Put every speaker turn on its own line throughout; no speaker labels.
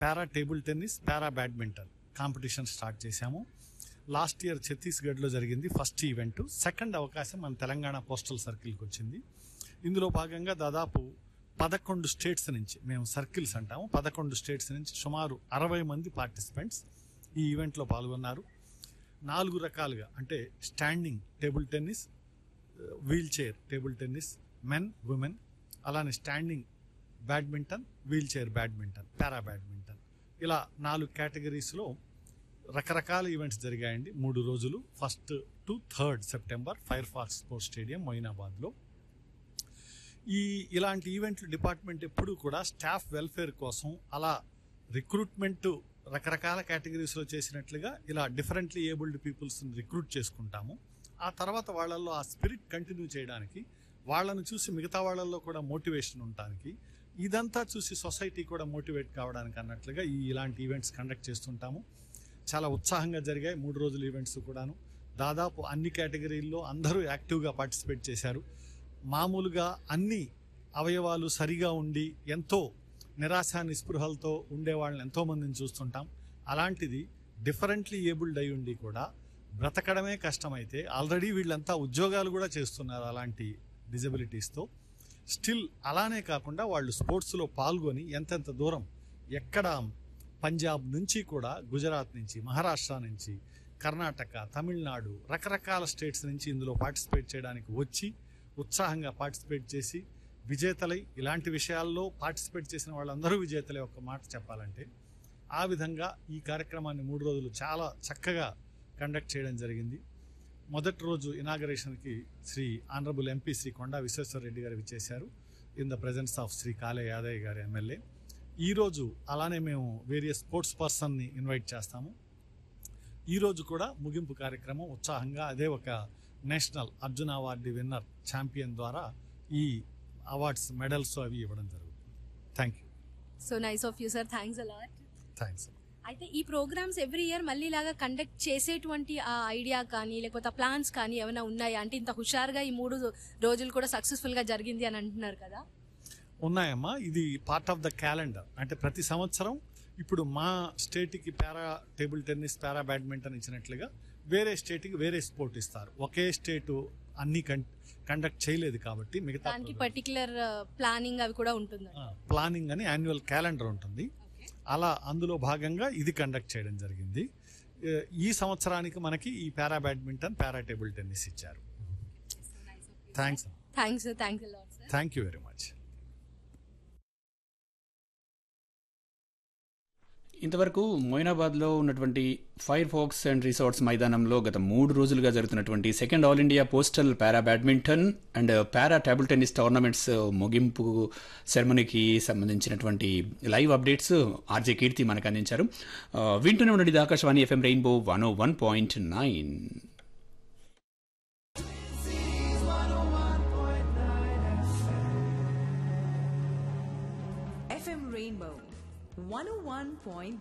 పారా table tennis para badminton competition start చేశాము last year ఛత్తీస్గఢ్లో జరిగింది ఫస్ట్ ఈవెంట్ సెకండ్ అవకాశం మన తెలంగాణ పోస్టల్ సర్కిల్కి వచ్చింది ఇందులో భాగంగా దాదాపు పదకొండు స్టేట్స్ నుంచి మేము సర్కిల్స్ అంటాము పదకొండు స్టేట్స్ నుంచి సుమారు అరవై మంది పార్టిసిపెంట్స్ ఈ ఈవెంట్లో పాల్గొన్నారు నాలుగు రకాలుగా అంటే standing table tennis wheelchair table tennis men women అలానే standing badminton wheelchair badminton para badminton ఇలా నాలుగు కేటగిరీస్లో రకరకాల ఈవెంట్స్ జరిగాయండి మూడు రోజులు first to third September Fire Fox sports stadium మొయినాబాద్లో ఈ ఇలాంటి ఈవెంట్లు డిపార్ట్మెంట్ ఎప్పుడూ కూడా స్టాఫ్ వెల్ఫేర్ కోసం అలా రిక్రూట్మెంట్ రకరకాల కేటగిరీస్లో చేసినట్లుగా ఇలా డిఫరెంట్లీ ఏబుల్డ్ పీపుల్స్ని రిక్రూట్ చేసుకుంటాము ఆ తర్వాత వాళ్ళల్లో ఆ స్పిరిట్ కంటిన్యూ చేయడానికి వాళ్ళను చూసి మిగతా వాళ్ళల్లో కూడా మోటివేషన్ ఉండడానికి ఇదంతా చూసి సొసైటీ కూడా మోటివేట్ కావడానికి అన్నట్లుగా ఈ ఇలాంటి ఈవెంట్స్ కండక్ట్ చేస్తుంటాము చాలా ఉత్సాహంగా జరిగాయి మూడు రోజుల ఈవెంట్స్ కూడాను దాదాపు అన్ని కేటగిరీల్లో అందరూ యాక్టివ్గా పార్టిసిపేట్ చేశారు మామూలుగా అన్ని అవయవాలు సరిగా ఉండి ఎంతో నిరాశ నిస్పృహలతో ఉండే వాళ్ళని ఎంతో మందిని చూస్తుంటాం అలాంటిది డిఫరెంట్లీ ఏబుల్డ్ అయి ఉండి కూడా బ్రతకడమే కష్టమైతే ఆల్రెడీ వీళ్ళంతా ఉద్యోగాలు కూడా చేస్తున్నారు అలాంటి డిజబిలిటీస్తో స్టిల్ అలానే కాకుండా వాళ్ళు స్పోర్ట్స్లో పాల్గొని ఎంతెంత దూరం ఎక్కడ పంజాబ్ నుంచి కూడా గుజరాత్ నుంచి మహారాష్ట్ర నుంచి కర్ణాటక తమిళనాడు రకరకాల స్టేట్స్ నుంచి ఇందులో పార్టిసిపేట్ చేయడానికి వచ్చి ఉత్సాహంగా పార్టిసిపేట్ చేసి విజేతలై ఇలాంటి విషయాల్లో పార్టిసిపేట్ చేసిన వాళ్ళందరూ విజేతలే ఒక మాట చెప్పాలంటే ఆ విధంగా ఈ కార్యక్రమాన్ని మూడు రోజులు చాలా చక్కగా కండక్ట్ చేయడం జరిగింది మొదటి రోజు ఇనాగరేషన్కి శ్రీ ఆనరబుల్ ఎంపీ శ్రీ కొండా విశ్వేశ్వర రెడ్డి గారు విచ్చేశారు in the presence of Shri Kale Yadaiah గారి ఎమ్మెల్యే ఈరోజు అలానే మేము వేరియస్ స్పోర్ట్స్ పర్సన్ని ఇన్వైట్ చేస్తాము ఈరోజు కూడా ముగింపు కార్యక్రమం ఉత్సాహంగా అదే ఒక national Arjuna award winner champion ద్వారా ఈ అవార్డ్స్ మెడల్స్ అవి ఇవ్వడం జరుగుతుంది thank you
so nice of you sir thanks a lot
thanks
అయితే ఈ ప్రోగ్రామ్స్ ఎవ్రీ ఇయర్ మళ్ళీ ఇలాగా కండక్ట్ చేసేటువంటి ఆ ఐడియా కానీ లేకపోతే ఆ ప్లాన్స్ కానీ ఏమైనా ఉన్నాయా అంటే ఇంత హుషారుగా ఈ మూడు రోజులు కూడా సక్సెస్ఫుల్ గా జరిగింది అని అంటున్నారు కదా
ఉన్నాయమ్మా ఇది పార్ట్ ఆఫ్ ద క్యాలెండర్ అంటే ప్రతి సంవత్సరం ఇప్పుడు మా స్టేట్కి para table tennis para badminton ఇచ్చినట్లుగా వేరే స్టేట్కి వేరే స్పోర్ట్ ఇస్తారు ఒకే స్టేట్ అన్ని కండక్ట్ చేయలేదు కాబట్టి మిగతా
దానికి పర్టికులర్ ప్లానింగ్ అవి కూడా ఉంటుంది
ప్లానింగ్ అని యాన్యువల్ క్యాలెండర్ ఉంటుంది అలా అందులో భాగంగా ఇది కండక్ట్ చేయడం జరిగింది ఏ, ఈ సంవత్సరానికి మనకి ఈ para badminton para table tennis ఇచ్చారు thanks
thanks thanks a lot sir
thank you very much
ఇంతవరకు మొయినాబాద్లో ఉన్నటువంటి ఫైర్ ఫాక్స్ అండ్ రిసార్ట్స్ మైదానంలో గత మూడు రోజులుగా జరుగుతున్నటువంటి second all India postal para badminton and para table tennis tournaments ముగింపు సెరమనీకి సంబంధించినటువంటి లైవ్ అప్డేట్స్ ఆర్జే కీర్తి మనకు అందించారు ఆ, వింటూనే ఉండండి ఇది Akashvani FM rainbow one O one point nine
FM Rainbow 101.9.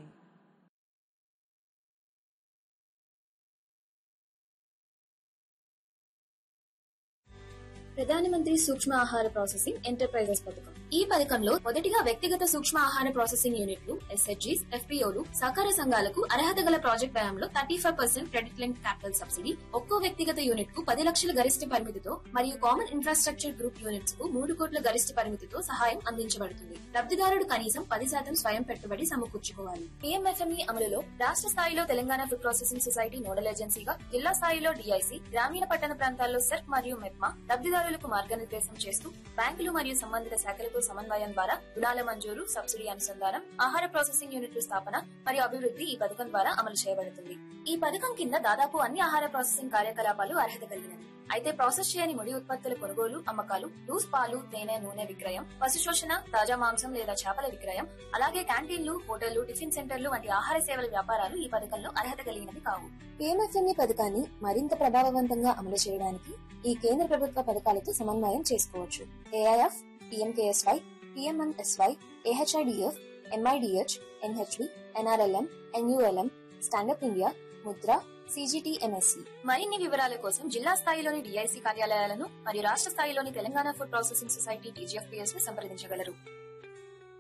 ప్రధానమంత్రి సూక్ష్మ ఆహార ప్రాసెసింగ్ ఎంటర్ప్రైజెస్ పథకం ఈ పథకంలో మొదటిగా వ్యక్తిగత సూక్ష్మ ఆహార ప్రాసెసింగ్ యూనిట్లు ఎస్హెచ్జీస్ ఎఫ్పిఓలు సహకార సంఘాలకు అర్హత గల ప్రాజెక్ట్ వ్యయంలో thirty five percent credit link capital subsidy ఒక్కో వ్యక్తిగత యూనిట్ కు పది లక్షల గరిష్ట పరిమితితో మరియు కామన్ ఇన్ఫ్రాస్ట్రక్చర్ గ్రూప్ యూనిట్స్ కు మూడు కోట్ల గరిష్ట పరిమితితో సహాయం అందించబడుతుంది లబ్ధిదారుడు కనీసం పది శాతం స్వయం పెట్టుబడి సమకూర్చుకోవాలి పిఎంఎఫ్ఎంఈ అమలులో రాష్ట్ర స్థాయిలో Telangana food processing society nodal ఏజెన్సీగా జిల్లా స్థాయిలో డిఐసి గ్రామీణ పట్టణ ప్రాంతాల్లో సెర్క్ మరియు మెప్మా లబ్ధిదారులకు మార్గనిర్దేశం చేస్తూ బ్యాంకులు మరియు సంబంధిత శాఖలతో సమన్వయం ద్వారా రుణాల మంజూరు సబ్సిడీ అనుసంధానం ఆహార ప్రాసెసింగ్ యూనిట్ల స్థాపన మరియు అభివృద్ధి ఈ పథకం ద్వారా అమలు చేయబడుతుంది ఈ పథకం కింద దాదాపు అన్ని ఆహార ప్రాసెసింగ్ కార్యకలాపాలు అర్హత కలిగినవి అయితే ప్రాసెస్ చేయని ముడి ఉత్పత్తుల కొనుగోలు అమ్మకాలు లూస్ పాలు తేనె నూనె విక్రయం పశు శోషణ తాజా మాంసం లేదా చేపల విక్రయం అలాగే క్యాంటీన్లు హోటళ్లు టిఫిన్ సెంటర్లు వంటి ఆహార సేవల వ్యాపారాలు ఈ పథకంలో అర్హత కలిగినవి కావు పిఎంఎఫ్ఎంఈ పథకాన్ని మరింత ప్రభావవంతంగా అమలు చేయడానికి ఈ కేంద్ర ప్రభుత్వ పథకాలతో సమన్వయం చేసుకోవచ్చు AIF PMKSY PMMSY AHIDF MIDH NHB NRLM NULM stand up India Mudra CGTMSC మరిన్ని వివరాల కోసం జిల్లా స్థాయిలోని డిఐసి కార్యాలయాలను మరియు రాష్ట్ర స్థాయిలోని Telangana food processing society TGFPS ను సంప్రదించగలరు